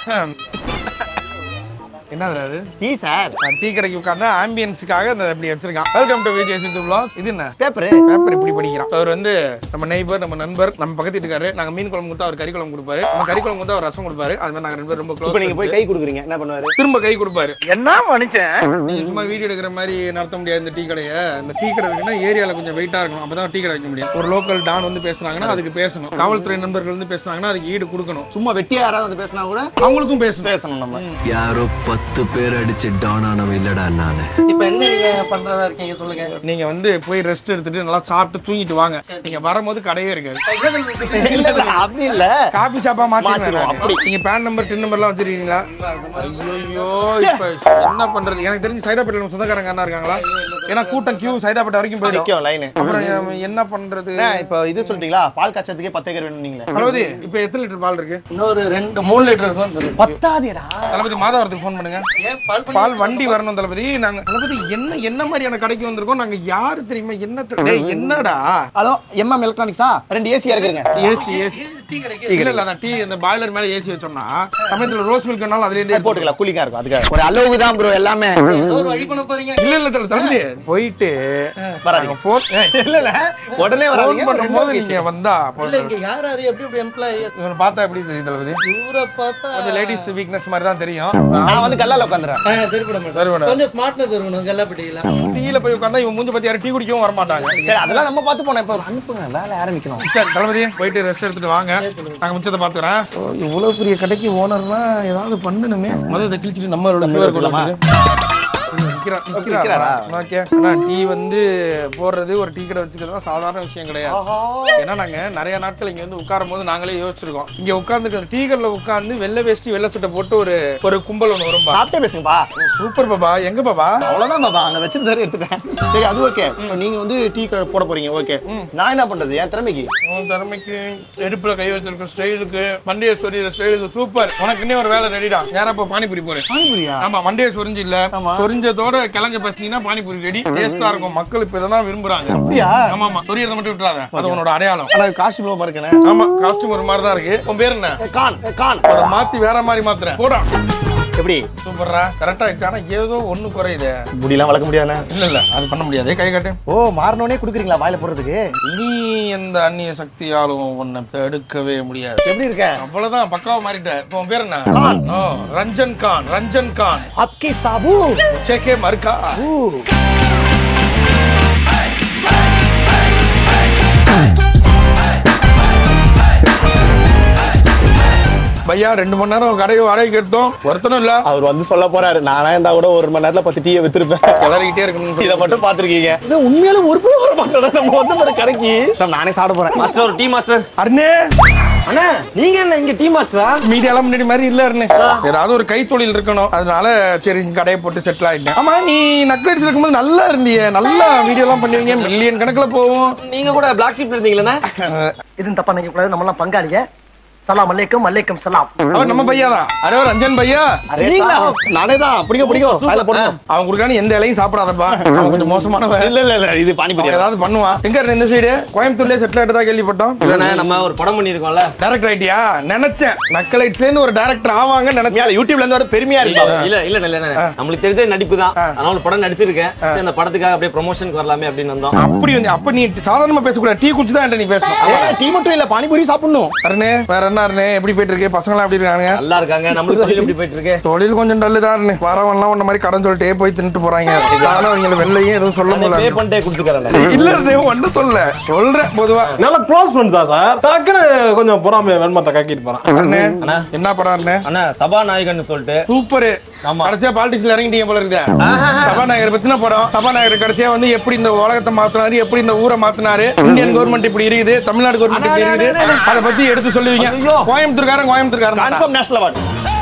என்ன அது tea sir நான் டீ கடைக்கு உட்கார்ந்து ஆம்பியன்ஸுக்காக இந்த இப்படி வச்சிருக்கான் welcome to Vijay Sidhu vlog இது என்ன பேப்பரு பேப்பர் இப்படி படிக்கிறான் அவர் வந்து நம்ம நெய்பர் நம்ம நண்பர் நம்ம பக்கத்து வீட்டுக்காரு நாங்க மீன் குழம்பு கொடுத்தா அவர் கறி குழம்பு கொடுப்பாரு நம்ம கறி குழம்பு கொடுத்தா அவர் ரசம் கொடுப்பாரு அது மாதிரி நாங்க ரெண்டு பேரும் ரொம்ப இப்போ க்ளோஸ் நீங்க போய் கை கொடுக்குறீங்க என்ன பண்ணுவாரு திரும்ப கை கொடுப்பாரு என்ன மனுஷன் நீங்க சும்மா வீடியோ எடுக்கிற மாதிரி நடத்த முடியாது இந்த டீ கடையை இந்த டீ கடை இருக்குன்னா ஏரியால கொஞ்சம் வெயிட்டா இருக்கணும் அப்பதான் டீ கடை வைக்க முடியும் ஒரு லோக்கல் டான் வந்து பேசுனாங்கன்னா அதுக்கு பேசணும் காவல்துறை நண்பர்கள் வந்து பேசுனாங்கன்னா அதுக்கு ஈடு கொடுக்கணும் சும்மா வெட்டியா யாராவது வந்து பேசினா கூட அவங்களுக்கும் பேசணும் பேசணும் நம்ம யாரோ பத்து பேர் அடிச்சு டான் ஆனவன் இல்லடா நானு இப்ப என்ன நீங்க பண்றதா இருக்கீங்க சொல்லுங்க நீங்க வந்து போய் ரெஸ்ட் எடுத்துட்டு நல்லா சாப்பிட்டு தூங்கிட்டு வாங்க நீங்க வரும்போது கடையே இருக்காது இல்ல இல்ல அப்படி இல்ல காபி ஷாப்பா மாத்திருவோம், மாத்திடுவோம் அப்படி. அப்படி நீங்க பேன் நம்பர் டின் நம்பர்லாம் வச்சிருக்கீங்களா ஐயோ இப்ப என்ன பண்றது எனக்கு தெரிஞ்சு சைதாப்பேட்டில் நம்ம சொந்தக்காரங்க என்ன இருக்காங்களா ஏன்னா கூட்டம் கியூ சைதாப்பேட்டை வரைக்கும் போயிடும் நிக்கும் லைனு அப்புறம் எ- என்ன பண்றது இப்போ இது சொல்லிட்டீங்களா பால் காய்ச்சறதுக்கே பத்து ஏக்கர் வேணும் நீங்களே தளபதி இப்ப எத்தனை லிட்டர் பால் இருக்கு இன்னொரு ரெண்டு மூணு லிட்டர் இருக்கும் தெரியும். பத்தாதேடா தளபதி மாதவரத்துக்கு ஃபோன் பண்ணுங்க ஏன் பால் பண்ணி- பால் வண்டி வரணும் தளபதி நாங்க தளபதி என்ன என்ன மாதிரியான கடைக்கு வந்திருக்கோம் நாங்க யாரு தெரியுமா என்ன தெரி- டேய், என்னடா ஹலோ எம்எம் எலக்ட்ரானிக்ஸா ரெண்டு ஏசி இறக்குறீங்க ஏசி ஏசி டீ கடைக்கு இல்ல இல்ல அதான் டீ இந்த பாய்லர் மேல ஏசி வச்சோம்னா சமயத்துல ரோஸ் மில்க் வேணாலும் அதுல இருந்தே போட்டுக்கலாம் கூலிங்கா இருக்கும் அதுக்காக ஒரு அளவுக்கு தான் ப்ரோ எல்லாமே ஏதோ ஒரு வழி பண்ண போறீங்க இல்ல இல்ல தல தம்பி போயிட்டு வராதீங்க ஃபோன் இல்ல இல்ல உடனே ஃபோன் வராதீங்க பண்ணும்போது நீங்க வந்தா இல்ல இங்க யார் யாரு எப்படி எப்படி எம்ப்ளாயி இவனை பார்த்தா எப்படி தெரியும் தளபதி இவரை பார்த்தா கொஞ்சம் லேடிஸ் வீக்னஸ் மாதிரி தான் தெரியும் நான் வந்து கல்லால உட்காந்துறேன் ஆ, சரிப்பட மாட்டேன் சரி வேணாம். கொஞ்சம் ஸ்மார்ட்னஸ் இருக்கணும் கல்லாப்பட்டியில டீல போய் உட்காந்தா இவன் மூஞ்சி பத்தி யாரும் டீ குடிக்கவும் வர மாட்டாங்க சரி அதெல்லாம் நம்ம பார்த்து போனோம் இப்போ அனுப்புங்க வேலை ஆரம்பிக்கணும் சரி தளபதி போயிட்டு ரெஸ்ட் எடுத்துட்டு வாங்க நாங்க மிச்சத்தை பாத்துக்கிறேன் இவ்வளவு பெரிய கடைக்கு ஓனர்னா ஏதாவது பண்ணணுமே முதல்ல இதை கிழிச்சிட்டு நம்மளோட பேர் போலாமா? நிக்கிறாரா ஓகே ஆனா டீ வந்து போடுறது ஒரு டீ கடை வச்சுக்கிறது சாதாரண விஷயம் கிடையாது ஏன்னா நாங்க நிறைய நாட்கள் இங்க வந்து உட்காரும் போது நாங்களே யோசிச்சிருக்கோம் இங்க உட்கார்ந்துட்டு டீ கடையில உட்கார்ந்து வெள்ளை வேஷ்டி வெள்ளை சட்டை போட்டு ஒரு ஒரு கும்பல் ஒன்று வரும்பா சாப்பிட்டே பேசுங்கப்பா சூப்பர் பாபா எங்க பாபா அவ்வளவுதான் பாபா அங்க வச்சிருந்தாரு எடுத்துட்டேன் சரி அது ஓகே நீங்க வந்து டீ போட போறீங்க ஓகே நான் என்ன பண்றது என் திறமைக்கு உன் திறமைக்கு எடுப்புல கை வச்சிருக்க ஸ்டைலுக்கு மண்டையை சொரியிற ஸ்டைலுக்கு சூப்பர் உனக்கு இன்னும் ஒரு வேலை ரெடிடா நேரா இப்போ பானிபூரி போறேன் பானிபூரியா ஆமா மண்டையை சொரிஞ்சு இல்ல ஆமா. சொரிஞ்சதோட கிழங்கு பசிட்டீங்கன்னா பானிபூரி ரெடி டேஸ்டா இருக்கும் மக்கள் இப்ப இதெல்லாம் விரும்புறாங்க அப்படியா ஆமா ஆமா சொரியறத மட்டும் விட்டுறாத அது உன்னோட அடையாளம் ஆனா காஸ்டியூம் மாதிரி இருக்கேனே ஆமா காஸ்டியூம் ஒரு மாதிரி தான் இருக்கு உன் பேர் என்ன ஏ, கான் ஏ, கான் அதை மாத்தி வேற மாதிரி மாத்துறேன் போடா எப்படி சூப்பர்ரா கரெக்டா இருக்கு ஆனா ஏதோ ஒண்ணு குறையுது முடியெல்லாம் வளர்க்க முடியாதுண்ணே இல்ல இல்ல அது பண்ண முடியாது கை காட்டு ஓ மாறினோடனே குடுக்குறீங்களா வாயில போடுறதுக்கு இனி எந்த அந்நிய சக்தியாலும் உன்னை தடுக்கவே முடியாது எப்படி இருக்கேன் அவ்வளவுதான் பக்காவா மாறிட்ட இப்போ உன் பேர் என்ன ஓ, ரஞ்சன் கான் ரஞ்சன் கான் அப்கி சாபு சேகே மர்கா ஊ. பையா ரெண்டு மணி நேரம் கடையை வாடகைக்கு எடுத்தோம் ஒருத்தனும் இல்ல அவர் வந்து சொல்ல போறாரு நானா இருந்தா கூட ஒரு மணி நேரத்துல பத்து டீயை வித்துருப்பேன் கிளறிக்கிட்டே இருக்கணும் இதை மட்டும் பாத்திருக்கீங்க இது உண்மையில ஒரு பேர் வர மாட்டேன் நம்ம வந்து ஒரு கடைக்கு சார், நானே சாப்பிட போறேன் மாஸ்டர் ஒரு டீ மாஸ்டர் அருணே அண்ணா நீங்க என்ன இங்க டீ மாஸ்டரா மீடியாலாம் முன்னாடி மாதிரி இல்ல அருணே ஏதாவது ஒரு கைத்தொழில் இருக்கணும் அதனால சரி இங்க கடையை போட்டு செட்டில் ஆயிட்டேன் ஆமா நீ நக்லெட்ஸ் இருக்கும்போது நல்லா இருந்தியே நல்லா வீடியோ எல்லாம் பண்ணுவீங்க மில்லியன் கணக்குல போகும் நீங்க கூட பிளாக் ஷிப்ல இருந்தீங்களா இது தப்பா நினைக்க கூடாது நம்ம எல்லாம் பங்காளிங்க சலாம் அலைக்கும் அலைக்கும் சலாம் அவன் நம்ம பையா தான் அரே ரஞ்சன் பையா அரே சார், நானே தான் பிடிக்கும் பிடிக்கும் வாயில போடுங்க அவன் கொடுக்கான எந்த இலையும் சாப்பிடாதப்பா அவன் கொஞ்சம் மோசமானவன் இல்ல இல்ல இல்ல இது பானிபூரி அவன் ஏதாவது பண்ணுவான் எங்க இருந்த இந்த சைடு கோயம்புத்தூர்லயே செட்டில் ஆயிட்டதா கேள்விப்பட்டோம் இல்லண்ணே நம்ம ஒரு படம் பண்ணிருக்கோம்ல டைரக்டர் ஆயிட்டியா நினைச்சேன் நக்கலைட்ஸ்ல இருந்து ஒரு டைரக்டர் ஆவாங்க நினைச்சேன் உண்மையால யூடியூப்ல இருந்து வர பெருமையா இருக்கு இல்ல இல்ல இல்ல இல்ல நம்மளுக்கு தெரிஞ்ச நடிப்பு தான் அதனால ஒரு படம் நடிச்சிருக்கேன் சரி, அந்த படத்துக்காக அப்படியே ப்ரொமோஷனுக்கு வரலாமே அப்படின்னு வந்தோம் அப்படி வந்து அப்ப நீ சாதாரணமா பேசக்கூடாது டீ குடிச்சு தான் என்கிட்ட நீ பேசணும் ஏன், டீ மட்டும் இல்ல பானிபூரி சாப்பிடணும் அருணே வேற என்ன அருணே எப்படி போயிட்டு இருக்கு பசங்களாம் எப்படி இருக்காங்க நல்லா இருக்காங்க நம்மளுக்கு தொழில் எப்படி போயிட்டு இருக்கு தொழில் கொஞ்சம் டல்லு தான் அருணே வரவன்லாம் உன்ன மாதிரி கடன் சொல்லிட்டே போய் தின்னுட்டு போறாங்க நானும் அவங்கள வெளிலையும் எதுவும் சொல்ல பே முடியல பண்ணிட்டே குடுத்துக்கறேன் இல்ல இருந்தே ஒன்னும் சொல்ல சொல்றேன் பொதுவா நல்ல க்ளோஸ் ஃப்ரெண்ட் தான் சார் டக்குன்னு கொஞ்சம் பொறாமை வெண்மத்தை கக்கிட்டு போறான் அருணே அண்ணா. என்ன படம் அருணே அண்ணா சபாநாயகன் சொல்லிட்டு சூப்பர் ஆமா. கடைசியா பாலிடிக்ஸ்ல இறங்கிட்டீங்க போல இருக்குது சபாநாயகர் பத்தின படம் சபாநாயகர் கடைசியா வந்து எப்படி இந்த உலகத்தை மாத்தினாரு எப்படி இந்த ஊரை மாத்தினாரு இந்தியன் கவர்மெண்ட் இப்படி இருக்குது தமிழ்நாடு கவர்மெண்ட் இப்படி இருக்குது அதை பத்தி எடுத்து சொல்லுவீங்க கோயம்புத்தூர்காரன் கோயம்புத்தூர்காரன் கன்ஃபார்ம் நேஷனல் அவார்டு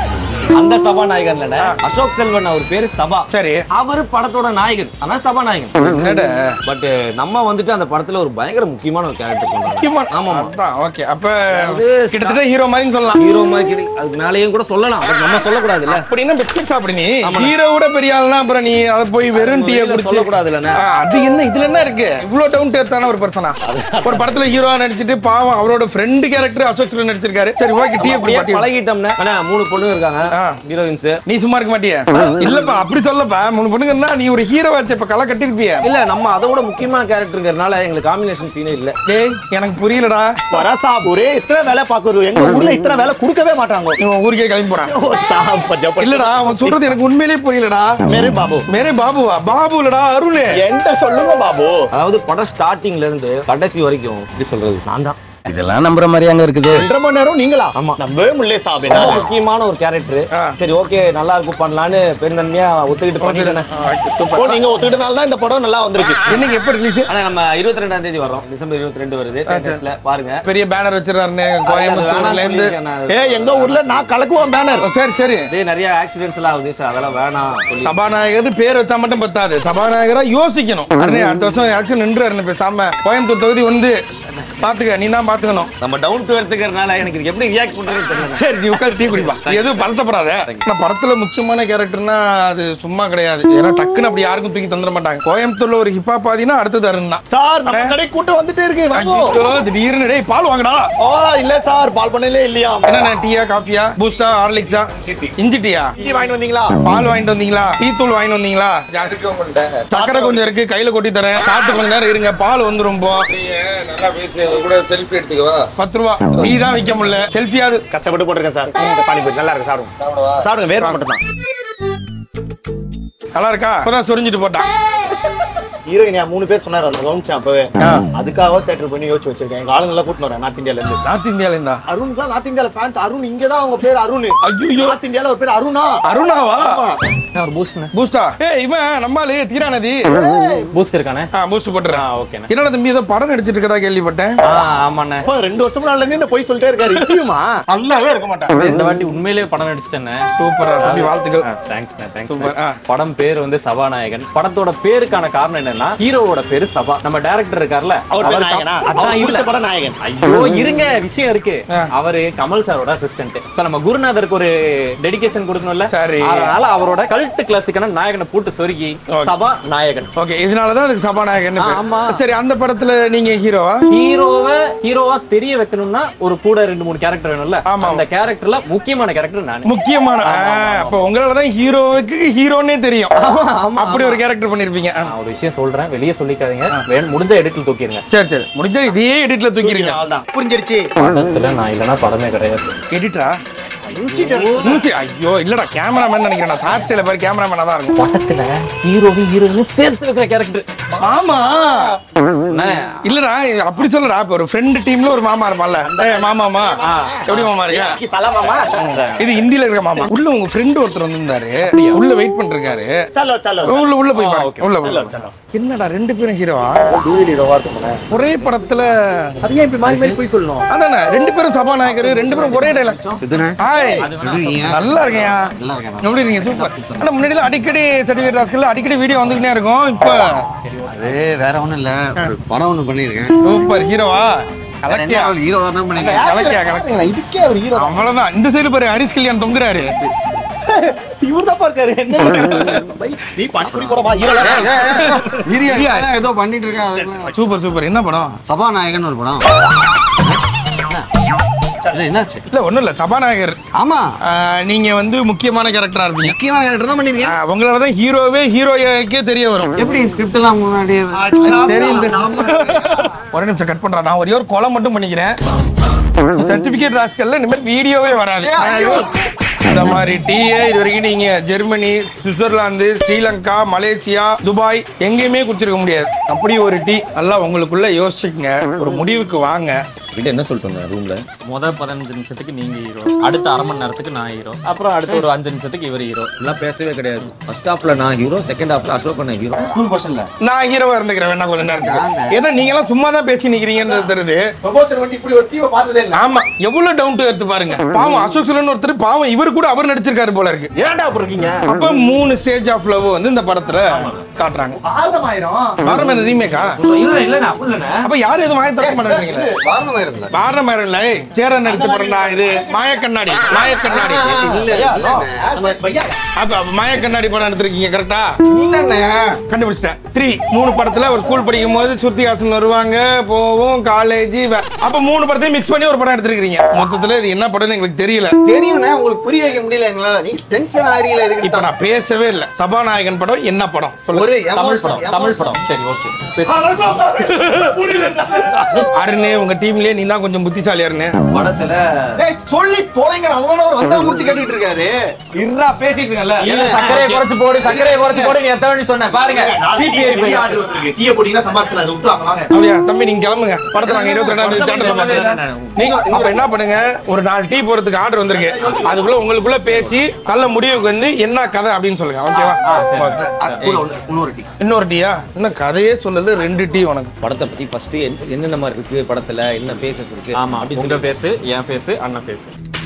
அந்த சபாநாயகன்ல அசோக் செல்வன் அவர் பேரு சபா சரி அவரு படத்தோட நாயகன் ஆனா சபாநாயகன் என்னடா? பட் நம்ம வந்துட்டு அந்த படத்துல ஒரு பயங்கர முக்கியமான ஒரு கேரக்டர் பண்றோம் முக்கியமா ஆமா அதான் ஓகே அப்ப அது கிட்டத்தட்ட ஹீரோ மாதிரின்னு சொல்லலாம் ஹீரோ மாதிரி கிடை- அதுக்கு மேலேயும் கூட சொல்லலாம் பட் நம்ம சொல்லக்கூடாதுல்ல அப்படின்னா பிஸ்கட் சாப்பிடு நீ ஹீரோவோட பெரிய ஆள்னா அப்புறம் நீ அதை போய் வெறும் டீயை வெளியில குடிச்சு சொல்லக்கூடாது இல்லைண்ணே ஆ, அது என்ன இதுல என்ன இருக்கு இவ்வளவு டவுன் டேத்தான ஒரு பர்சனா ஒரு படத்துல ஹீரோ நடிச்சிட்டு பாவம் அவரோட ஃப்ரெண்ட் கேரக்டர் அசோக் செல்வன் நடிச்சிருக்காரு சரி ஓகே டீ அப்படியே அப்படியே பழகிட்டோம்னா அண்ணா, மூணு பொண்ணுங்க இருக்காங்க ஆ. ஹீரோயின்ஸ் நீ சும்மா இருக்க மாட்டியா இல்லப்பா அப்படி சொல்லப்பா மூணு பொண்ணுங்க இருந்தா நீ ஒரு ஹீரோ வச்சு இப்ப களை கட்டிருப்பிய இல்ல நம்ம அதை விட முக்கியமான கேரக்டர்ங்கிறதுனால எங்களுக்கு காம்பினேஷன் சீனே இல்ல டேய் எனக்கு புரியலடா வரா சாப் ஒரே இத்தனை வேலை பாக்குறது எங்க ஊர்ல இத்தனை வேலை கொடுக்கவே மாட்டாங்க இவன் ஊருக்கே கிளம்பி போறான் ஓ, சாப் பஜா பஜா. இல்லடா அவன் சொல்றது எனக்கு உண்மையிலேயே புரியலடா மேரே பாபு மேரே பாபுவா பாபு இல்லடா அருண் என்கிட்ட சொல்லுங்க பாபு அதாவது படம் ஸ்டார்டிங்ல இருந்து கடைசி வரைக்கும் எப்படி சொல்றது நான் தான் இதெல்லாம் நம்புற மாதிரி அங்க இருக்குது ரெண்டரை மணி நேரம் நீங்களா ஆமா. நம்பவே முடியல சாப் ரொம்ப என்ன முக்கியமான ஒரு கேரக்டர் ஆ. சரி ஓகே நல்லா இருக்கும் பண்ணலான்னு பெருந்தன்மையா ஒத்துக்கிட்டு பண்ணிட்டேன் ஓ நீங்க ஒத்துக்கிட்டனால தான் இந்த படம் நல்லா வந்திருக்கு என்னைக்கு எப்ப ரிலீஸ் ஆனா நம்ம இருபத்தி ரெண்டாம் தேதி வரோம் டிசம்பர் இருபத்தி ரெண்டு வருது theatres-ல பாருங்க பெரிய பேனர் வச்சிருக்காருன்னு கோயம்புத்தூர்ல இருந்து சொல்லியிருக்கேன் நான். ஏ எங்க ஊர்ல நான் கலக்குவோம் பேனர் சரி சரி இதே நிறைய ஆக்சிடென்ட்ஸ் எல்லாம் ஆகுது சார் அதெல்லாம் வேணாம் சொல்லி சபாநாயகர் பேர் வச்சா மட்டும் பத்தாது சபாநாயகரா யோசிக்கணும் அருணே அடுத்த வருஷம் ஆக்சுவல் நின்று பேசாம கோயம்புத்தூர் தொகுதி வந்து பாத்துக்க நீ தான் பாத்துக்கணும் நம்ம டவுன் டு எடுத்துக்கிறதுனால எனக்கு இதுக்கு எப்படி ரியாக்ட் பண்றதுன்னு தெரியல சரி நீ உட்காந்து டீ குடிப்பா நீ எதுவும் பதட்டப்படாத ஆனா படத்துல முக்கியமான கேரக்டர்னா அது சும்மா கிடையாது ஏன்னா டக்குன்னு அப்படி யாருக்கும் தூக்கி தந்துட மாட்டாங்க கோயம்புத்தூர்ல ஒரு ஹிப்பா பாதினா அடுத்தது அருண் தான் சார் நம்ம கடை கூட்டம் வந்துட்டே இருக்கு வாங்கோ. ஐயோ, திடீர்னு டேய் பால் வாங்கடா ஓ இல்ல சார் பால் பண்ணலே இல்லையா என்ன டீயா காஃபியா பூஸ்டா ஹார்லிக்ஸா இஞ்சி டீயா டீ வாங்கிட்டு வந்தீங்களா பால் வாங்கிட்டு வந்தீங்களா டீ தூள் வாங்கிட்டு வந்தீங்களா சக்கரை கொஞ்சம் இருக்கு கையில கொட்டி தரேன் சாப்பிட்டு கொஞ்ச நேரம் இருங்க பால் வந்துரும் போ நல்லா பேசி கூட செல்ஃபி எடுத்துக்கவா பத்து ரூபா டீ தான் விற்க முடியல செல்ஃபியாவது கஷ்டப்பட்டு போட்டிருக்கேன் சார் இந்த பானிபூரி நல்லா இருக்கு சாப்பிடுங்க சாப்பிடுங்க வேற மட்டும் தான் நல்லா இருக்கா இப்பதான் சொரிஞ்சிட்டு போட்டான் ஹீரோயினியா மூணு பேர் சொன்னாரு அந்த கவுன்ஸ் அப்பவே அதுக்காக தேட்டர் பண்ணி யோசிச்சு வச்சிருக்கேன் எங்க ஆளுங்க எல்லாம் கூட்டிட்டு வரேன் நார்த் இந்தியால இருந்து நார்த் இந்தியால இருந்தா அருண்லாம் நார்த் இந்தியால ஃபேன்ஸ் அருண் இங்க தான் அவங்க பேர் அருண் ஐயோ நார்த் இந்தியால ஒரு பேர் அருணா அருணாவா ஒரு பூஸ்ட் பூஸ்டா ஏய் இவன் நம்மாலு தீரா நதி பூஸ்ட் இருக்கானே ஆ பூஸ்ட் போட்டுறேன் ஓகேண்ணே என்னடா தம்பி ஏதோ படம் நடிச்சிட்டு இருக்கதா கேள்விப்பட்டேன் ஆ ஆமாண்ணே அப்பா, ரெண்டு வருஷம் நாள்ல இருந்து இந்த பொய் சொல்லிட்டே இருக்காரு இப்பயுமா நல்லாவே இருக்க மாட்டான் இந்த வாட்டி உண்மையிலேயே படம் நடிச்சிட்டேனே சூப்பரா தம்பி வாழ்த்துக்கள் தேங்க்ஸ்ண்ணே Super, ஆ. தேங்க்ஸ் படம் பேர் வந்து சபாநாயகன் படத்தோட பேருக்கான காரணம் என்னன்னா ஹீரோவோட பேரு சபா நம்ம டைரக்டர் இருக்கார்ல அவர் பேர் அவருக்கு- நாயகனா அதான் அவர் இல்ல பிடிச்ச படம் நாயகன் ஐயோ இருங்க விஷயம் இருக்கு ஆ. அவரு கமல் சாரோட அசிஸ்டன்ட் சோ நம்ம குருநாதருக்கு ஒரு டெடிகேஷன் கொடுக்கணும்ல சரி. அதனால அவரோட கல்ட் கிளாசிக்கான நாயகனை போட்டு சொருகி Okay. சபா நாயகன் ஓகே இதனாலதான் அதுக்கு சபாநாயகன் ஆ, ஆமா. சரி அந்த படத்துல நீங்க ஹீரோவா ஹீரோவை ஹீரோவா தெரிய வைக்கணும்னா ஒரு கூட ரெண்டு மூணு கேரக்டர் வேணும்ல ஆமா. அந்த கேரக்டர்ல முக்கியமான கேரக்டர் நான் முக்கியமான ஆ, அப்ப உங்களாலதான் ஹீரோவுக்கு ஹீரோன்னே தெரியும் ஆமா, அப்படி ஒரு கேரக்டர் பண்ணிருப்பீங்க ஆ. நான் ஒரு விஷயம் சொல்றேன் வெளியே சொல்லிக்காதீங்க வேணும் முடிஞ்ச எடிட்டில் தூக்கிடுங்க சரி சரி முடிஞ்சா இதே எடிட்ல தூக்கிறீங்க அவ்வளவுதான் புரிஞ்சிருச்சு படத்துல நான் இல்லைன்னா படமே கிடையாது எடிட்டரா ஐயோ இல்லடா கேமராமேன் நினைக்கிறேன் நான் தாட் ஸ்டைல பாரு கேமராமேனா தான் இருக்கும் படத்துல ஹீரோவும் ஹீரோயினும் சேர்த்து வைக்கிற கேரக்டர் ஆமா இல்லடா அப்படி சொல்லடா இப்ப ஒரு ஃப்ரெண்ட் டீம்ல ஒரு மாமா இருப்பான்ல ஏய் மாமாமா எப்படி மாமா இருக்க சலாமாமா இது ஹிந்தில இருக்க மாமா உள்ள உங்க ஃப்ரெண்ட் ஒருத்தர் வந்திருந்தாரு உள்ள வெயிட் பண்ணிருக்காரு சலோ சலோ உள்ள உள்ள போய் ஆ, பாருங்க okay. உள்ள சலோ உள்ள சலோ என்னடா ரெண்டு பேரும் ஹீரோவா டூவில் ஹீரோவா இருக்கும் ஒரே படத்துல அது ஏன் இப்படி மாறி மாறி போய் சொல்லணும் அதானே ரெண்டு பேரும் சபாநாயகர் ரெண்டு பேரும் ஒரே டைலாக் ஹாய் நல்லா இருக்கேன்யா எப்படி இருக்கீங்க சூப்பர் ஆனா முன்னாடி எல்லாம் அடிக்கடி சர்டிஃபிகேட் ராஸ்கல்ல அடிக்கடி வீடியோ வந்துகிட்டே இருக்கும் இப்போ அது வேற ஒண்ணும் இல்ல ஒரு படம் ஒண்ணு பண்ணிருக்கேன் சூப்பர் ஹீரோவா கலக்கியா ஹீரோவா தான் பண்ணிருக்கேன் கலக்கியா கலக்கியா இதுக்கே ஒரு ஹீரோ அவ்வளவுதான் இந்த சைடு பாரு ஹரிஷ் கல்யாண் தொங்குறாரு இவர் தான் இருக்காரு என்ன பண்றாரு? நீ பானிபூரி கூட வா ஹீரோ இல்லையா? ஏதோ பண்ணிட்டு இருக்கேன் சூப்பர் சூப்பர் என்ன படம் சபாநாயகன் ஒரு படம் இல்ல என்னாச்சு இல்ல ஒண்ணும் இல்ல சபாநாயகர் ஆமா ஆஹ், நீங்க வந்து முக்கியமான கேரக்டரா இருப்பீங்க முக்கியமான கேரக்டர் தான் பண்ணிருக்கேன் ஆஹ், உங்களாலதான் ஹீரோவே ஹீரோய்க்கே தெரிய வரும் எப்படி ஸ்கிரிப்ட் எல்லாம் முன்னாடி தெரியுது ஒரு நிமிஷம் கட் பண்றேன் நான் ஒரே ஒரு கொலை மட்டும் பண்ணிக்கிறேன் சர்டிபிகேட் ராஸ்கல்ல இனிமேல் வீடியோவே வராது இந்த மாதிரி டீயே இது வரைக்கும் நீங்க Germany Switzerland Sri Lanka Malaysia Dubai எங்கேயுமே குடிச்சிருக்க முடியாது அப்படி ஒரு டீ நல்லா உங்களுக்குள்ள யோசிச்சுக்கங்க ஒரு முடிவுக்கு வாங்க கிட்ட என்ன சொல்லிட்டு வந்தேன் ரூம்ல முத பதினஞ்சு நிமிஷத்துக்கு நீங்க ஹீரோ அடுத்த அரை மணி நேரத்துக்கு நான் ஹீரோ அப்புறம் அடுத்த ஒரு அஞ்சு நிமிஷத்துக்கு இவர் ஹீரோ எல்லாம் பேசவே கிடையாது ஃபர்ஸ்ட் ஹாஃப்ல நான் ஹீரோ செகண்ட் ஹாஃப்ல அசோக் பண்ண ஹீரோ ஸ்கூல் பர்சன்ல நான் ஹீரோவா இருந்துக்கிறேன் வேணா கொஞ்ச நேரத்துக்கு ஏன்னா நீங்க எல்லாம் சும்மா தான் பேசி நிக்கிறீங்கன்றது தெரியுது ப்ரொபோசல் வந்து இப்படி ஒரு டீமை பார்த்ததே இல்ல ஆமா எவ்வளவு டவுன் டு எடுத்து பாருங்க பாவம் அசோக் செல்வன் ஒருத்தர் பாவம் இவர் கூட அவர் நடிச்சிருக்காரு போல இருக்கு ஏன்டா அப்படி இருக்கீங்க அப்ப மூணு ஸ்டேஜ் ஆஃப் லவ் வந்து இந்த படத்துல காட்டுறாங்க ஆயிரம் வாரம் என்ன ரீமேக்கா இல்ல இல்ல அப்படி இல்ல அப்ப யாரும் எதுவும் வாங்கி தர மாட்டேங்கிறீங்களே வாரணம் இருந்தா வாரம் மேரம் இல்ல சேரன் நடிச்ச படம்டா இது மாய கண்ணாடி மாய கண்ணாடி இல்ல இல்லண்ணே அப்ப அப்ப மாய கண்ணாடி படம் எடுத்திருக்கீங்க கரெக்டா இல்லண்ணே கண்டுபிடிச்சிட்டேன் த்ரீ மூணு படத்துல ஒரு ஸ்கூல் படிக்கும் போது சுருத்திஹாசன் வருவாங்க போவோம் காலேஜ் அப்ப மூணு படத்தையும் மிக்ஸ் பண்ணி ஒரு படம் எடுத்திருக்கீங்க மொத்தத்துல இது என்ன படம்னு எங்களுக்கு தெரியல தெரியும்ண்ணே உங்களுக்கு புரிய வைக்க முடியல எங்களால நீங்க டென்ஷன் ஆகிறீங்களா இப்ப எதுக்கு நான் பேசவே இல்ல சபாநாயகன் படம் என்ன படம் சொல்லுங்க ஒரு தமிழ் emotion, படம் தமிழ் படம் சரி ஓகே அருணே உங்க டீம்லயே நீ தான் கொஞ்சம் புத்திசாலி அருணே படத்துல டேய், சொல்லி தொலைங்க அதுதான் அவர் வந்தா முடிச்சு கேட்டுட்டு இருக்காரு இருடா பேசிட்டு இருக்கல இல்ல சர்க்கரையை குறைச்சு போடு சர்க்கரையை குறைச்சு போடு நீ எத்தனை வாட்டி சொன்ன பாருங்க பிபி ஏறி போய் ஆர்டர் வந்திருக்கு டீயை போட்டீங்கன்னா சம்பாதிச்சலாம் அதை விட்டு வாங்க வாங்க அப்படியா தம்பி நீங்க கிளம்புங்க படத்துல நாங்க இருபத்தி ரெண்டாம் தேதி theatre ல பார்க்கலாம். நீங்க அப்ப என்ன பண்ணுங்க ஒரு நாலு டீ போறதுக்கு ஆர்டர் வந்திருக்கு அதுக்குள்ள உங்களுக்குள்ள பேசி நல்ல முடிவுக்கு வந்து என்ன கதை அப்படின்னு சொல்லுங்க ஓகேவா அது கூட ஒண்ணு- இன்னொரு டீ இன்னொரு டீயா இன்னும் கதையே சொல்லுது ரெண்டு டீ உனக்கு படத்தை பத்தி ஃபர்ஸ்ட் என்னென்ன மாதிரி இருக்கு படத்துல என்ன பேசஸ் இருக்கு ஆமா அப்படின்னு உங்க பேசு என் பேசு அண்ணன் பேசு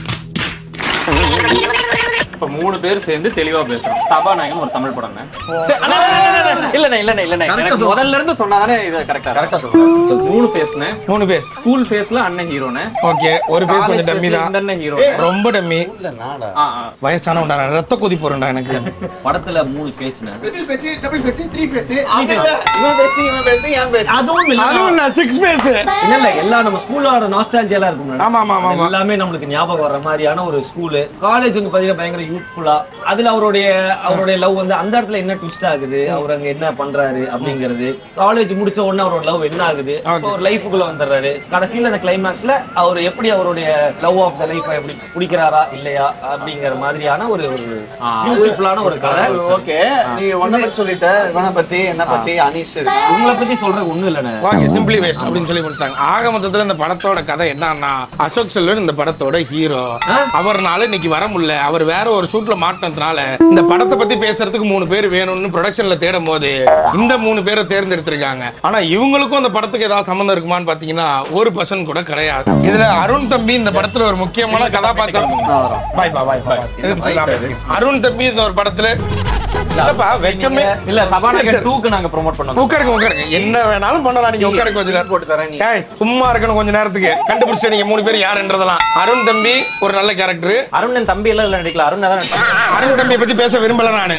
இப்ப மூணு பேர் சேர்ந்து தெளிவா பேசுறோம் சபாநாயகன் ஒரு தமிழ் படம் இல்லண்ணே இல்லண்ணே இல்லண்ணே எனக்கு முதல்ல இருந்து சொன்னாதானே இது கரெக்டா கரெக்டா சொல்லுங்க மூணு ஃபேஸ்னு மூணு பேஸ் ஸ்கூல் ஃபேஸ்ல அண்ணன் ஹீரோனு ஓகே ஒரு பேஸ் கொஞ்சம் டம்மி தான் இந்த அண்ணன் ஹீரோ ரொம்ப டம்மி நாடா ஆ ஆ. வயசானவன்டா நான் ரத்த கொதி போறேன்டா எனக்கு படத்துல மூணு பேசுனேன் டபுள் பேசி டபுள் பேசி த்ரீ பேசி இவன் பேசி இவன் பேசி என் பேசி அதுவும் இல்ல அதுவும் நான் சிக்ஸ் பேஸ் இல்ல இல்ல எல்லா நம்ம ஸ்கூலோட நாஸ்டாலஜியெல்லாம் இருக்கும் ஆமா, ஆமா, ஆமா, ஆமா. எல்லாமே நம்மளுக்கு ஞாபகம் வர்ற மாதிரியான ஒரு ஸ்கூலு காலேஜ் வந்து பாத்தீங்கன்னா பயங்கர யூத்ஃபுல்லா அதுல அவருடைய அவருடைய லவ் வந்து அந்த இடத்துல என்ன ட்விஸ்ட் ஆகுது அவர் அங்க என்ன பண்றாரு அப்படிங்கிறது காலேஜ் முடிச்ச உடனே அவரோட லவ் என்ன ஆகுது அப்போ ஒரு லைஃபுக்குள்ள வந்துடுறாரு கடைசியில அந்த கிளைமேக்ஸ்ல அவர் எப்படி அவருடைய லவ் ஆஃப் த லைஃப் எப்படி பிடிக்கிறாரா இல்லையா அப்படிங்கிற மாதிரியான ஒரு ஒரு பியூட்டிஃபுல்லான ஒரு கதை ஓகே நீ ஒன்ன பத்தி சொல்லிட்ட இவனை பத்தி என்ன பத்தி அனீஷ் இருக்கு உங்களை பத்தி சொல்றது ஒண்ணும் இல்லைண்ணே ஓகே சிம்பிளி வேஸ்ட் அப்படின்னு சொல்லி முடிச்சிட்டாங்க ஆக மொத்தத்துல இந்த படத்தோட கதை என்னன்னா அசோக் செல்வன் இந்த படத்தோட ஹீரோ அவர்னால இன்னைக்கு வர முடியல அவர் வேற ஒரு ஷூட்ல மாட்டினதுனால இந்த படத்தை பத்தி பேசுறதுக்கு மூணு பேர் வேணும்னு ப்ரொடக்ஷன்ல தேடும் போது இந்த மூணு பேரை தேர்ந்தெடுத்திருக்காங்க ஆனா இவங்களுக்கும் அந்த படத்துக்கு ஏதாவது சம்மந்தம் இருக்குமான்னு பாத்தீங்கன்னா ஒரு பர்சன் கூட கிடையாது இதுல அருண் தம்பி இந்த படத்துல ஒரு முக்கியமான கதாபாத்திரம் பாய் பா பாய் பா எதுக்கு சொல்லாம பேசுறீங்க? அருண் தம்பி இந்த ஒரு படத்துல இல்லப்பா வெக்கமே இல்ல சபாநாயகன் டூக்கு நாங்க ப்ரோமோட் பண்ணோம் உட்காருங்க உட்காருங்க என்ன வேணாலும் பண்ணலாம் நீங்க உட்காருங்க கொஞ்ச நேரம் போட்டு தரேன் நீ ஏய் சும்மா இருக்கணும் கொஞ்ச நேரத்துக்கு கண்டுபிடிச்ச நீங்க மூணு பேர் யாருன்றதெல்லாம் அருண் தம்பி ஒரு நல்ல கேரக்டர் அருணன் தம்பி எல்லாம் இல்ல நடிக்கல அருண் தான் நடிச்சான். அருண் தம்பியை பத்தி பேச விரும்பல நானு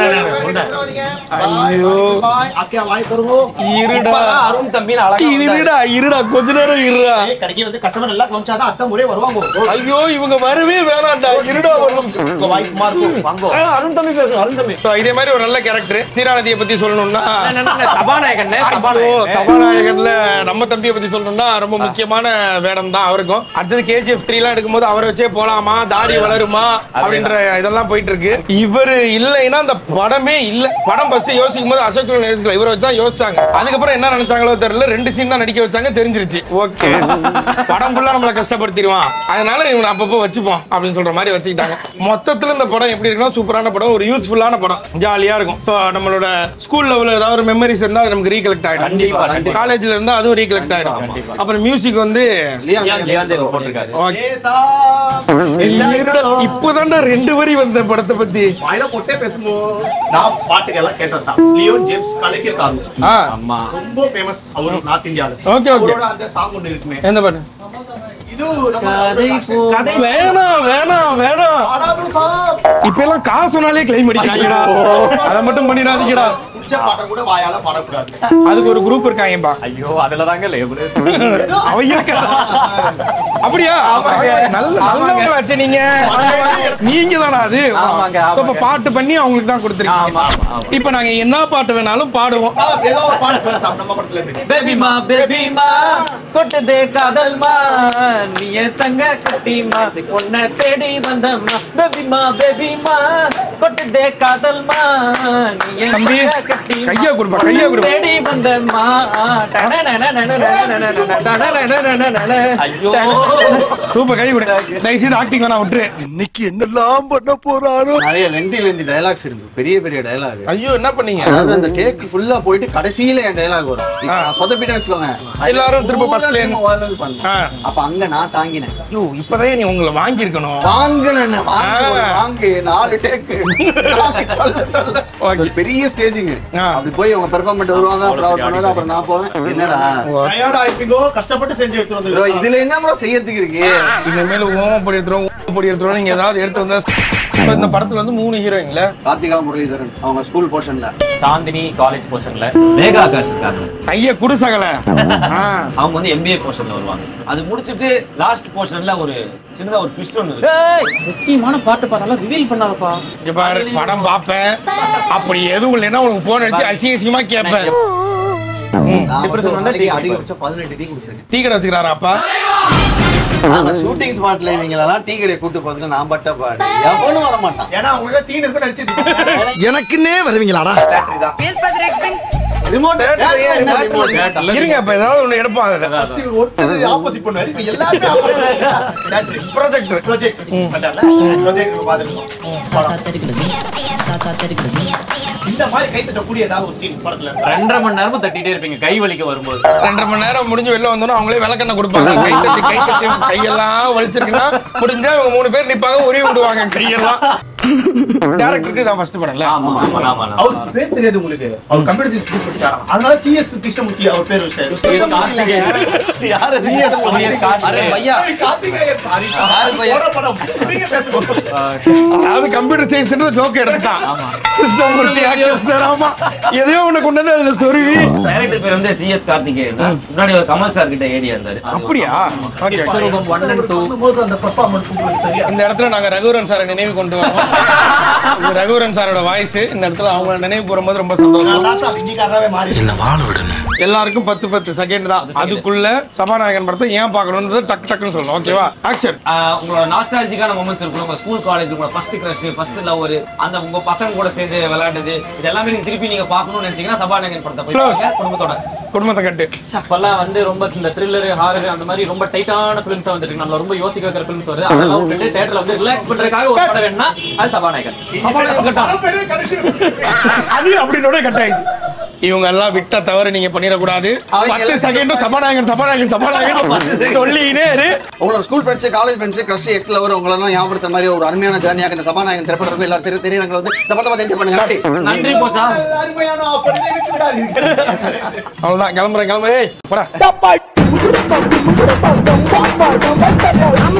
ஐயோ பாய் அக்கா வாய் தருவோம் இருடா இப்பதான் அருண் தம்பின்னு அழகா வந்தாரு. இருடா இருடா கொஞ்ச நேரம் இருடா கடைக்கு வந்து கஸ்டமர் எல்லாம் கவனிச்சாதான் அத்தை முறை வருவாங்க ஐயோ இவங்க வரவே வேணாம்டா இருடா ஒரு நிமிஷம் உங்க வாய் சும்மா இருக்கும் வாங்க ஆ, அருண் தம்பி பேசுங்க அருண் தம்பி So, இதே மாதிரி ஒரு நல்ல கேரக்டர் தீராநதியை பத்தி சொல்லணும்னா அண்ணே, அண்ணே, சபாநாயகன் ஐயோ, சபாநாயகன் சபாநாயகன்ல நம்ம தம்பியை பத்தி சொல்லணும்னா ரொம்ப முக்கியமான வேடம் தான் அவருக்கும் அடுத்தது கேஜிஎஃப் த்ரீ எல்லாம் எடுக்கும்போது அவரை வச்சே போலாமா தாடி வளருமா அப்படின்ற இதெல்லாம் போயிட்டு இருக்கு இவரு இல்லைன்னா அந்த படமே இல்ல படம் ஃபர்ஸ்ட் யோசிக்கும் போது அசோக் செல்வன் யோசிக்கல இவரை வச்சு தான் யோசிச்சாங்க அதுக்கப்புறம் என்ன நினைச்சாங்களோ தெரியல ரெண்டு சீன் தான் நடிக்க வச்சாங்க தெரிஞ்சிருச்சு ஓகே படம் ஃபுல்லா நம்மள கஷ்டப்படுத்திடுவான் அதனால இவனை அப்பப்போ வச்சுப்போம் அப்படின்னு சொல்ற மாதிரி வச்சுக்கிட்டாங்க மொத்தத்துல இந்த படம் எப்படி இருக்குன்னா சூப்பரான படம் ஒரு யூத்ஃபுல்லான படம் ஜாலியா இருக்கும் ஸோ நம்மளோட ஸ்கூல் லெவலில் ஏதாவது ஒரு மெமரிஸ் இருந்தா அது நமக்கு ரீகலெக்ட் கண்டிப்பா, ஆயிடும் கண்டிப்பா. காலேஜ்ல இருந்தா அதுவும் ரீகலெக்ட் ஆயிடும் அப்புறம் மியூசிக் வந்து ஜியான் ஜியான் ஜெயலலிதா போட்டிருக்காரு okay. இப்போதான்டா ரெண்டு வரி வந்த படத்தை பத்தி வாயில போட்டே பேசும்போது நான் பாட்டுக்கெல்லாம் கேட்டேன் சார் லியோன் ஜேம்ஸ் கலைக்கிருக்காரு ஆ அம்மா ரொம்ப ஃபேமஸ் அவரு நார்த் இந்தியால Okay, okay. அவரோட அந்த சாங் ஒன்று இருக்குமே எந்த பாட்டு இது நம்ம கதை வேணாம் வேணாம் வேணாம் பாடாது சார் இப்ப எல்லாம் காசுனாலே கிளைம் அடிக்கிறாங்கடா அதை மட்டும் பண்ணிடாதீங்கடா உச்ச பாட்டை கூட வாயால பாடக்கூடாது அதுக்கு ஒரு குரூப் இருக்காங்கப்பா ஐயோ அதுல தாங்க லேபிள் அவங்க இருக்கா? அப்படியா நல்ல நல்லவங்களாச்சே நீங்க நீங்க தானா அது ஆமாங்க, So, இப்ப ஆமாங்க. பாட்டு பண்ணி அவங்களுக்கு தான் கொடுத்துருக்கீங்க ஆமா ஆமா ஆமா இப்ப நாங்க என்ன பாட்டு வேணாலும் பாடுவோம் சார் ஏதோ ஒரு பாட்டு சொல்ல சார் நம்ம படத்துல இருந்து பேபிமா பேபிமா கொட்டுதே காதல்மா நீ தங்க கட்டிமா உன்னை தேடி வந்தம்மா பேபிமா பேபிமா கொட்டுதே காதல்மா நீ தம்பி. தங்க பாட்டி கையை கொடுப்பா, கையை கொடுப்பா. தேடி வந்தம்மா. ஐயோ சூப்பர் கை கொடு தயவு செய்து ஆக்டிங் வேணா விட்டுரு நிறைய லெந்தி லெந்தி டயலாக்ஸ் இருக்கு பெரிய பெரிய டயலாக் ஐயோ என்ன பண்ணீங்க அதாவது அந்த டேக் ஃபுல்லா போயிட்டு கடைசியில என் டயலாக் வரும் இப்ப நான் சொதப்பிட்டேன்னு வச்சுக்கோங்க எல்லாரும் திரும்ப first ல இருந்து- முதல்ல இருந்து பண்ணணும். ஆ. அப்ப அங்க நான் தாங்கினேன் ஐயோ இப்பதான் நீ உங்களை வாங்கியிருக்கணும் வாங்கினேன் வாங்கு ஒரு ஆ. வாங்கு நாலு டேக்கு Okay. பெரிய ஸ்டேஜிங் ஆ. அப்படி போய் அவங்க பெர்ஃபார்மெண்ட் வருவாங்க அப்புறம் அவர் பண்ணுவாரு அப்புறம் நான் போவேன் என்னடா டயர்டா ஆயிப்பீங்கோ கஷ்டப்பட்டு செஞ்சு எடுத்து bro, வந்து இதுல என்ன ப்ரோ செய்யறதுக்கு இருக்கு இனிமேல் ஓம பொடி எடுத்துரும் ஊம பொடி எடுத்துரும் நீங்க ஏதாவது எடுத்து வந்தா இப்ப இந்த படத்துல வந்து மூணு ஹீரோயின்ல கார்த்திகா முரளிதரன் அவங்க ஸ்கூல் போர்ஷன்ல சாந்தினி காலேஜ் போர்ஷன்ல மேகா ஆகாஷ் இருக்காங்க கைய குடு சகல ஆ. அவங்க வந்து எம்பிஏ போர்ஷன்ல வருவாங்க அது முடிச்சிட்டு லாஸ்ட் போர்ஷன்ல ஒரு சின்னதா ஒரு ட்விஸ்ட் ஒன்று இருக்கு ஏய், முக்கியமான பாட்டு பாடலாம் ரிவீல் பண்ணாதப்பா இங்க பாரு படம் பாப்பேன் அப்படி எதுவும் இல்லைன்னா உனக்கு போன் அடிச்சு அசிங்க அசிங்கமா கேட்பேன் நான் Depression வந்து ஒரு வந்தா நாளைக்கு டீ அதிகபட்சம் பதினெட்டு டீ குடிச்சிருக்கேன் டீ கடை வச்சுக்கிறாரா அப்பா அந்த ஷூட்டிங் ஸ்பாட்ல இவங்களெல்லாம் டீ கடையை கூட்டு போறதுக்கு நான் பட்ட பாடு எவனும் வர மாட்டான் ஏன்னா உங்களுக்கு சீன் இருக்கு நடிச்சிட்டு எனக்குன்னே வருவீங்களாடா ரிமோட் இருங்க இப்ப ஏதாவது ஒண்ணு எடுப்போம் அதுல ஒருத்தர் ஆப்போசிட் பண்ணுவாரு இப்ப எல்லாருமே ஆப்போசிட் ப்ரொஜெக்டர் ப்ராஜெக்ட் பண்றாங்க ப்ராஜெக்ட் பாத்துருக்கோம் படம் இந்த மாதிரி கை தட்டக்கூடிய ஏதாவது ஒரு சீன் படத்துல ரெண்டரை மணி நேரமும் தட்டிட்டே இருப்பீங்க கை வலிக்க வரும்போது ரெண்டரை மணி நேரம் முடிஞ்சு வெளில வந்தோம்னா அவங்களே விளக்கெண்ண கொடுப்பாங்க கை தட்டி கை தட்டி கையெல்லாம் வலிச்சிருக்குன்னா முடிஞ்சா இவங்க மூணு பேர் நிப்பாங்க உருவி விடுவாங்க கையெல்லாம் டேரக்டருக்கு இதான் ஃபர்ஸ்ட் படம்ல ஆமா ஆமா ஆமா ஆமா. அவருக்கு பேர் தெரியாது உங்களுக்கு அவர் கம்ப்யூட்டர் சயின்ஸ் படிச்சாராம் அதனால சிஎஸ் கிருஷ்ணமூர்த்தி அவர் பேர் வச்சாரு யாரு அரே பையா கார்த்திகேயன் சாரி யாரு பையன்? போற படம் நீங்க பேசுங்க அதாவது கம்ப்யூட்டர் சயின்ஸ் ஜோக் எடுத்துட்டான் கிருஷ்ணமூர்த்தி கிருஷ்ணராமா எதையோ ஒண்ணு கொண்டு வந்து அதுல சொருவி டைரக்டர் பேர் வந்து சிஎஸ் கார்த்திகேயன் தான். முன்னாடி ஒரு கமல் சார் கிட்ட ஏடியா இருந்தாரு அது அப்படியா Okay. Vishwaroopam one and two போது அந்த பெர்ஃபார்மன்ஸ் உங்களுக்கு தெரியாது இந்த இடத்துல நாங்க ரகுவரன் சாரை நினைவு கொண்டு வரோம் இது ரகுவரன் சாரோட வாய்ஸ் இந்த இடத்துல அவங்க நினைவு கூறும்போது ரொம்ப சந்தோஷம் நான் தான் சார் இந்திக்காரனாவே மாறி எல்லாருக்கும் பத்து பத்து செகண்ட் தான் அதுக்குள்ள சபாநாயகன் படத்தை ஏன் பார்க்கணும்ன்றது டக் டக்குன்னு சொல்லணும் ஓகேவா ஆக்ஷன் ஆஹ் உங்களோட நாஸ்டாலஜிக்கான மொமெண்ட்ஸ் இருக்கும் உங்க ஸ்கூல் காலேஜ் உங்களோட ஃபர்ஸ்ட் கிரஷ் ஃபர்ஸ்ட் லவ் அந்த உங்க பசங்க கூட சேர்ந்து விளையாண்டது இது எல்லாமே நீங்க திருப்பி நீங்க பார்க்கணும்னு நினைச்சீங்கன்னா சபாநாயகன் படத்தை போய் Close. பாருங்க குடும்பத்தோட குடும்பத்தை கட்டு அப்பெல்லாம் வந்து ரொம்ப இந்த த்ரில்லர் ஹாரர் அந்த மாதிரி ரொம்ப டைட்டான ஃபிலிம்ஸ் வந்துட்டு இருக்கு. நம்மள ரொம்ப யோசிக்க வைக்கிற ஃபிலிம்ஸ் வருது அதெல்லாம் விட்டுட்டு தியேட்டர்ல வந்து ரிலாக்ஸ் பண்றதுக்காக ஒரு படம் வேணும்னா அது சபாநாயகன் சபாநாயகன் கட்டம் அது அப்படின்னோட கட் ஆயிடுச்சு இவங்க எல்லாம் விட்ட தவறு நீங்க பண்ணிடக்கூடாது அவங்க பத்து எல்லாம் செகண்டும் சபாநாயகன் சபாநாயகன் சபாநாயகன் சொல்லினே இரு உங்களோட school friends college friends crush ex lover உங்களெல்லாம் ஞாபகப்படுத்த மாதிரி ஒரு அருமையான ஜேர்னியாக இந்த சபாநாயகன் திரைப்படம் இருக்கும் எல்லாரும் தெரிய தெரியறவங்க வந்து இந்த படத்தை பார்த்து என்ஜாய் பண்ணுங்க நன்றி போச்சா அருமையான ஆஃபர் இதை விட்டு விடாதீர்கள் அவ்வளவுதான் கிளம்புறேன் கிளம்புறேன் ஏய், போடா